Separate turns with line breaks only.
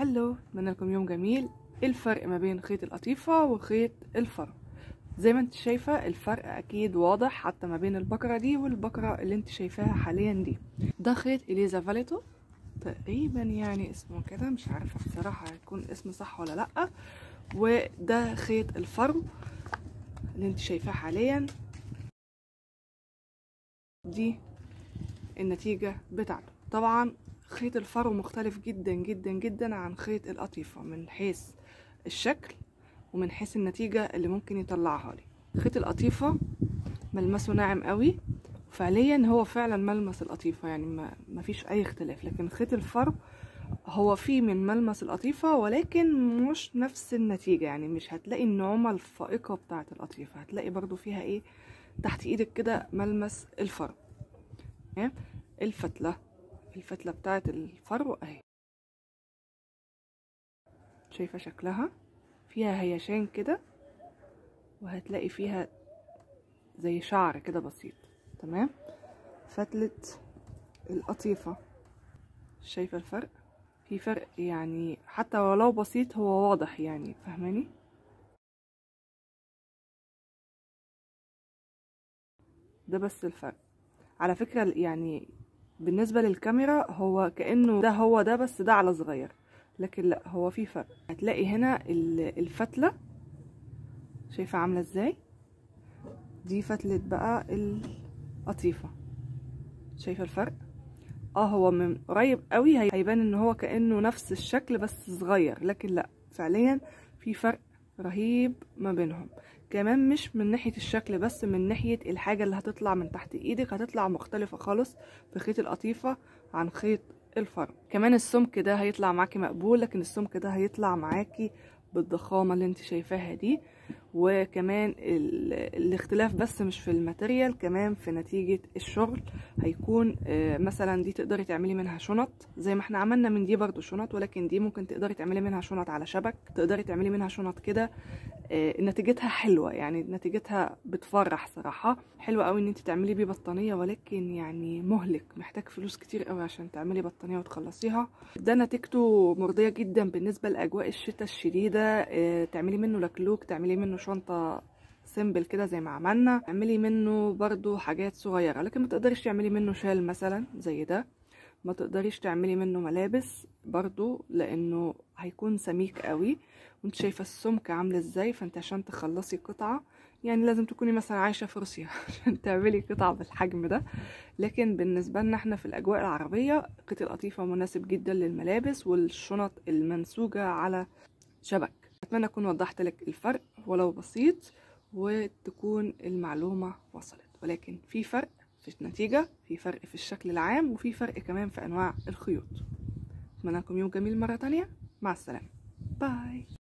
هلو اتمنى لكم يوم جميل ايه الفرق ما بين خيط القطيفة وخيط الفرو زي ما انت شايفة الفرق اكيد واضح حتى ما بين البقرة دي والبقرة اللي انت شايفاها حاليا دي ده خيط اليزا فاليتو تقريبا يعني اسمه كده مش عارفة بصراحة هيكون اسم صح ولا لأ وده خيط الفرو اللي انت شايفاه حاليا دي النتيجة بتاعته طبعا خيط الفرو مختلف جدا جدا جدا عن خيط القطيفة من حيث الشكل ومن حيث النتيجة اللي ممكن يطلعها لي خيط القطيفة ملمسه ناعم قوي فعليا هو فعلا ملمس القطيفة يعني ما, ما فيش اي اختلاف لكن خيط الفرو هو فيه من ملمس القطيفة ولكن مش نفس النتيجة يعني مش هتلاقي النعومة الفائقة بتاعة القطيفة هتلاقي برضو فيها ايه تحت ايدك كده ملمس الفرو الفتلة الفتلة بتاعة الفرو اهي شايفة شكلها فيها هيشان كده وهتلاقي فيها زي شعر كده بسيط تمام فتلة القطيفة شايفة الفرق في فرق يعني حتى ولو بسيط هو واضح يعني فاهماني ده بس الفرق على فكرة يعني بالنسبة للكاميرا هو كأنه ده هو ده بس ده على صغير لكن لا هو في فرق هتلاقي هنا الفتلة شايفة عاملة ازاي دي فتلة بقى القطيفة شايفة الفرق اه هو من قريب قوي هيبان ان هو كأنه نفس الشكل بس صغير لكن لا فعليا في فرق رهيب ما بينهم كمان مش من ناحية الشكل بس من ناحية الحاجة اللي هتطلع من تحت ايدك هتطلع مختلفة خالص في خيط القطيفة عن خيط الفرو كمان السمك ده هيطلع معاكي مقبول لكن السمك ده هيطلع معاكي بالضخامة اللي انت شايفاها دي وكمان الاختلاف بس مش في الماتيريال كمان في نتيجة الشغل هيكون مثلا دي تقدري تعملي منها شنط زي ما احنا عملنا من دي برضو شنط ولكن دي ممكن تقدري تعملي منها شنط على شبك تقدري تعملي منها شنط كده نتيجتها حلوة يعني نتيجتها بتفرح صراحة حلوة قوي ان انت تعملي بيه بطانية ولكن يعني مهلك محتاج فلوس كتير قوي عشان تعملي بطانية وتخلصيها ده نتيجته مرضية جدا بالنسبة لأجواء الشتاء الشديدة تعملي منه لكلوك تعملي منه شنطة سيمبل كده زي ما عملنا اعملي منه برضو حاجات صغيرة لكن ما تقدريش تعملي منه شال مثلا زي ده ما تقدريش تعملي منه ملابس برضو لانه هيكون سميك قوي وانت شايفه السمك عامله ازاي فانت عشان تخلصي قطعه يعني لازم تكوني مثلا عايشه في روسيا عشان تعملي قطعه بالحجم ده لكن بالنسبه لنا احنا في الاجواء العربيه قطع القطيفه مناسب جدا للملابس والشنط المنسوجه على شبك اتمنى اكون وضحت لك الفرق ولو بسيط وتكون المعلومه وصلت ولكن في فرق في النتيجة في فرق في الشكل العام وفي فرق كمان في أنواع الخيوط أتمنى لكم يوم جميل مرة تانية مع السلامة باي